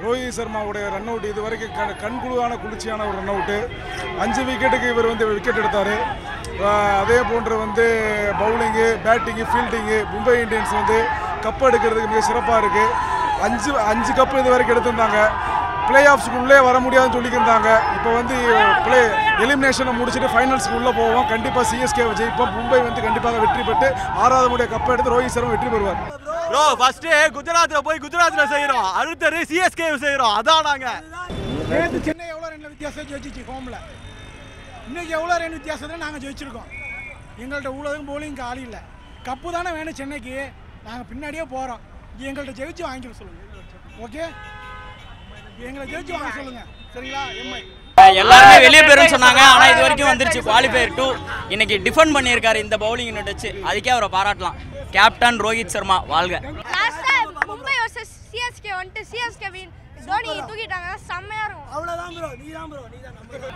Rohit சர்மாவுடைய run out இது வரைக்கும் கண் கண்குழுவான குளிர்ச்சியான ஒரு ரன் அவுட்டு அஞ்சு விக்கெட்டுக்கு இவர் வந்து விக்கெட் எடுத்தார் அதே போன்று வந்து bowling batting fielding Mumbai Indians வந்து கப் எடுக்கிறதுக்கு மிக சிறப்பாக இருக்குது அஞ்சு அஞ்சு கப்பு இது வரைக்கும் எடுத்திருந்தாங்க பிளே ஆஃப்ஸ்க்குள்ளே வர முடியாதுன்னு சொல்லியிருந்தாங்க இப்போ வந்து பிளே எலிமினேஷனை முடிச்சுட்டு ஃபைனல்ஸ்க்கு உள்ளே போவோம் கண்டிப்பாக சிஎஸ்கே ஜெயிப்போம் மும்பை வந்து கண்டிப்பாக வெற்றி பெற்று ஆறாவது முடைய கப்பை எடுத்து ரோஹித் சர்மா வெற்றி பெறுவார் ப்ரோ ஃபர்ஸ்ட் குஜராத்ல போய் குஜராத்ல செய்யறோம் அடுத்தது சிஎஸ்கே செய்யறோம் அதான் நாங்க நேற்று சென்னை எவ்வளோ ரெண்டு வித்தியாசம் ஜெயிச்சிச்சு ஹோமில் இன்னைக்கு எவ்வளோ ரெண்டு வித்தியாசத்தில் நாங்கள் ஜெயிச்சிருக்கோம் எங்கள்கிட்ட இவ்வளோதும் போலிங்க்கு ஆள் இல்லை கப்பு தானே வேணும் சென்னைக்கு நாங்கள் பின்னாடியே போகிறோம் எங்கள்கிட்ட ஜெயிச்சு வாங்கிக்க சொல்லுங்கள் ஓகே எங்களை ஜெயிச்சு வாங்க சொல்லுங்கள் சரிங்களா எம்ஐ எல்லாருமே வெளியே போயிருன்னு சொன்னாங்க ஆனா இது வரைக்கும் வந்துருச்சு குவாலிஃபயர் டூ இன்னைக்கு டிஃபெண்ட் பண்ணியிருக்காரு இந்த பவுலிங் யூனிட் வச்சு அதுக்கே அவரை பாராட்டலாம் கேப்டன் ரோஹித் சர்மா வாழ்க last time Mumbai versus CSK வந்துட்டு சிஎஸ்கே வின் தோனி தூக்கிட்டாங்க செம்மையா இருக்கும் அவ்வளோதான் ப்ரோ நீ தான் ப்ரோ நீ தான் நம்பர்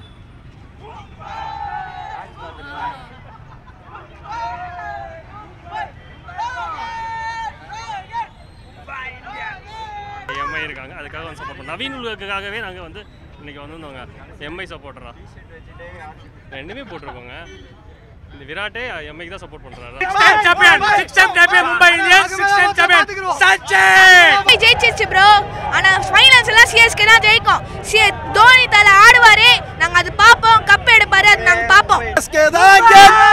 எம்ஐ இருக்காங்க அதுக்காக வந்து சப்போர்ட் பண்ணோம் நவீன் உலகத்துக்காகவே நாங்கள் வந்து இன்னைக்கு வந்திருந்தோங்க எம்ஐ சப்போர்ட்டரா ரெண்டுமே போட்டிருக்கோங்க இந்த விராட்டே எம்ஐக்கு தான் சப்போர்ட் பண்ணுறாரு மும்பை ஜெயிச்சிருச்சு ப்ரோ ஆனா ஃபைனல்ஸ் எல்லாம் சிஎஸ்கே தான் ஜெயிக்கும் சி தோனி தலை ஆடுவாரு நாங்க அது பார்ப்போம் கப் எடுப்பாரு அது நாங்க பார்ப்போம் சிஎஸ்கே தான்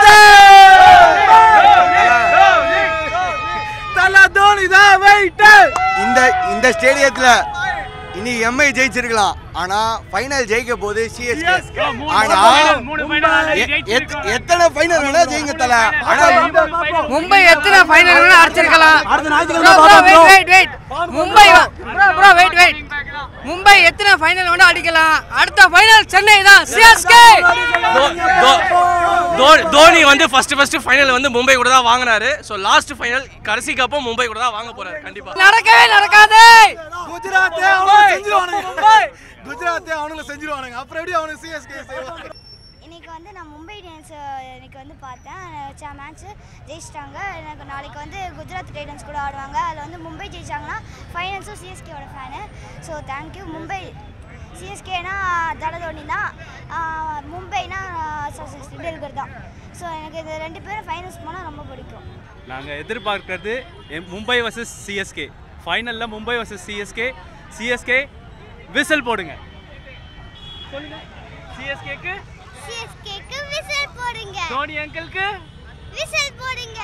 தல தோனி தான் வெயிட் இந்த இந்த ஸ்டேடியத்துல இனி எம்ஐ ஜெயிச்சிருக்கலாம் ஆனா ஃபைனல் ஜெயிக்க போது சிஎஸ்கே ஆனா எ- எத்- எத்தனை ஃபைனல் வேணா ஜெயிங்க தல ஆனா இந்த மும்பை எத்தனை ஃபைனல் வேணா அடிச்சிருக்கலாம் அடுத்த ஞாயிற்றுக்கிழமை Bro, bro, பார்ப்போம் bro. wait, wait, wait. Mumbai bro wait wait Mumbai எத்தனை ஃபைனல் வேணா அடிக்கலாம் அடுத்த ஃபைனல் சென்னை தான் சிஎஸ்கே தோனி வந்து ஃபர்ஸ்ட் ஃபர்ஸ்ட் ஃபைனல் வந்து மும்பை கூட தான் வாங்கினாரு ஸோ லாஸ்ட் ஃபைனல் கடைசி கப்பும் மும்பை கூட தான் வாங்க போறாரு கண்டிப்பா நடக்கவே நடக்காது குஜராத்தே அவனுங்க செஞ்சிருவானுங்க குஜராத்தே அவனுங்க செஞ்சிருவானுங்க அப்புறம் எப்படி அவனுக்கு சிஎஸ்கே செய்வாங்க இன்னைக்கு வந்து நான் மும்பை இந்தியன்ஸ் இன்னைக்கு வந்து பார்த்தேன் மேட்ச் ஜெயிச்சிட்டாங்க எனக்கு நாளைக்கு வந்து குஜராத் டைட்டன்ஸ் கூட ஆடுவாங்க அதில் வந்து மும்பை ஜெயிச்சாங்கன்னா ஃபைனல்ஸும் சிஎஸ்கேவோட ஃபேனு ஸோ தேங்க்யூ மும்பை சிஎஸ்கேனா தட தோனி தான் ஆஹ் மும்பைனா சச்சின் டெண்டுல்கர் தான் ஸோ எனக்கு இந்த ரெண்டு பேரும் ஃபைனல்ஸ் போனால் ரொம்ப பிடிக்கும் நாங்கள் எதிர்பார்க்கறது எம்- மும்பை வர்சஸ் சிஎஸ்கே ஃபைனலில் Mumbai versus CSK CSK whistle போடுங்க சிஎஸ்கேக்கு சிஎஸ்கேக்கு விசில் போடுங்க தோனி அங்கிளுக்கு விசில் போடுங்க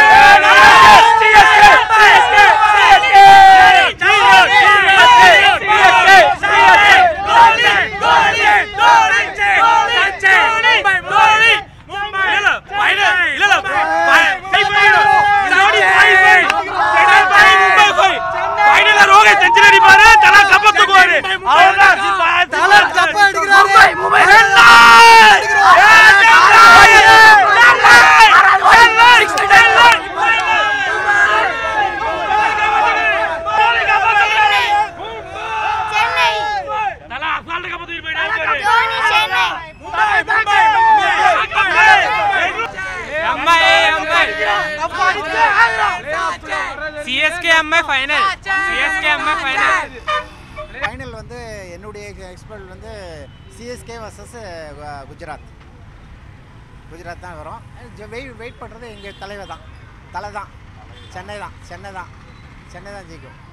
ரோஹித் செஞ்சுரி அடிப்பாரு தலா கப்ப தூக்குவாரு தல கப்ப அடிக்கிறாரு Chennai Dhoni Chennai CSK MI final CSK MI final final வந்து என்னுடைய எக்ஸ்பெக்ட் வந்து சிஎஸ்கே வர்சஸ் குஜராத் குஜராத் தான் வரும் வெயிட் வெயிட் பண்ணுறது எங்கள் தலைவர் தான் தலை தான் சென்னை தான் சென்னை தான் சென்னை தான் ஜெயிக்கும்